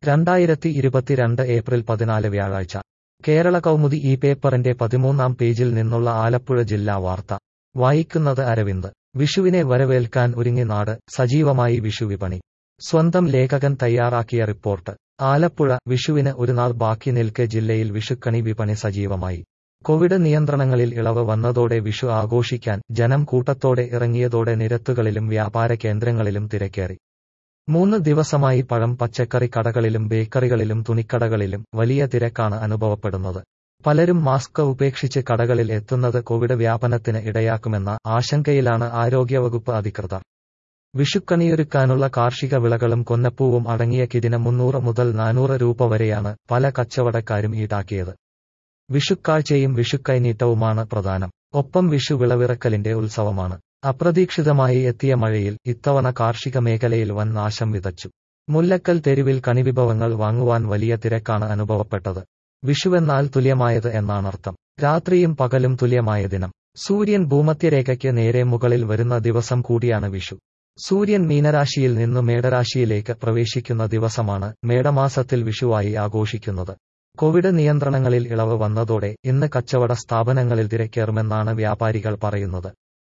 രണ്ടായിരത്തി ഇരുപത്തിരണ്ട് ഏപ്രിൽ പതിനാല് വ്യാഴാഴ്ച കേരള കൗമുദി ഈ പേപ്പറിന്റെ പതിമൂന്നാം പേജിൽ നിന്നുള്ള ആലപ്പുഴ ജില്ലാ വാർത്ത വായിക്കുന്നത് അരവിന്ദ് വിഷുവിനെ വരവേൽക്കാൻ ഒരുങ്ങി നാട് സജീവമായി വിഷുവിപണി സ്വന്തം ലേഖകൻ തയ്യാറാക്കിയ റിപ്പോർട്ട് ആലപ്പുഴ വിഷുവിന് ഒരു നാൾ ബാക്കി നിൽക്കെ ജില്ലയിൽ വിഷുക്കണി വിപണി സജീവമായി കോവിഡ് നിയന്ത്രണങ്ങളിൽ ഇളവ് വന്നതോടെ വിഷു ആഘോഷിക്കാൻ ജനം കൂട്ടത്തോടെ ഇറങ്ങിയതോടെ നിരത്തുകളിലും വ്യാപാര കേന്ദ്രങ്ങളിലും തിരക്കേറി മൂന്ന് ദിവസമായി പഴം പച്ചക്കറി കടകളിലും ബേക്കറികളിലും തുണിക്കടകളിലും വലിയ തിരക്കാണ് അനുഭവപ്പെടുന്നത് പലരും മാസ്ക് ഉപേക്ഷിച്ച് കടകളിൽ എത്തുന്നത് കോവിഡ് വ്യാപനത്തിന് ഇടയാക്കുമെന്ന ആശങ്കയിലാണ് ആരോഗ്യവകുപ്പ് അധികൃതർ വിഷുക്കണിയൊരുക്കാനുള്ള കാർഷിക വിളകളും കൊന്നപ്പൂവും അടങ്ങിയ കിടിന് മുന്നൂറ് മുതൽ നാനൂറ് രൂപ വരെയാണ് പല കച്ചവടക്കാരും ഈടാക്കിയത് വിഷുക്കാഴ്ചയും വിഷുക്കൈനീട്ടവുമാണ് പ്രധാനം ഒപ്പം വിഷു വിളവിറക്കലിന്റെ ഉത്സവമാണ് അപ്രതീക്ഷിതമായി എത്തിയ മഴയിൽ ഇത്തവണ കാർഷിക മേഖലയിൽ വൻ നാശം വിതച്ചു മുല്ലക്കൽ തെരുവിൽ കണിവിഭവങ്ങൾ വാങ്ങുവാൻ വലിയ തിരക്കാണ് അനുഭവപ്പെട്ടത് വിഷുവെന്നാൽ തുല്യമായത് എന്നാണർത്ഥം രാത്രിയും പകലും തുല്യമായ ദിനം സൂര്യൻ ഭൂമധ്യരേഖയ്ക്ക് നേരെ മുകളിൽ വരുന്ന ദിവസം കൂടിയാണ് വിഷു സൂര്യൻ മീനരാശിയിൽ നിന്ന് മേടരാശിയിലേക്ക് പ്രവേശിക്കുന്ന ദിവസമാണ് മേടമാസത്തിൽ വിഷുവായി ആഘോഷിക്കുന്നത് കോവിഡ് നിയന്ത്രണങ്ങളിൽ ഇളവ് വന്നതോടെ ഇന്ന് കച്ചവട സ്ഥാപനങ്ങളിൽ തിരക്കേറുമെന്നാണ് വ്യാപാരികൾ പറയുന്നത്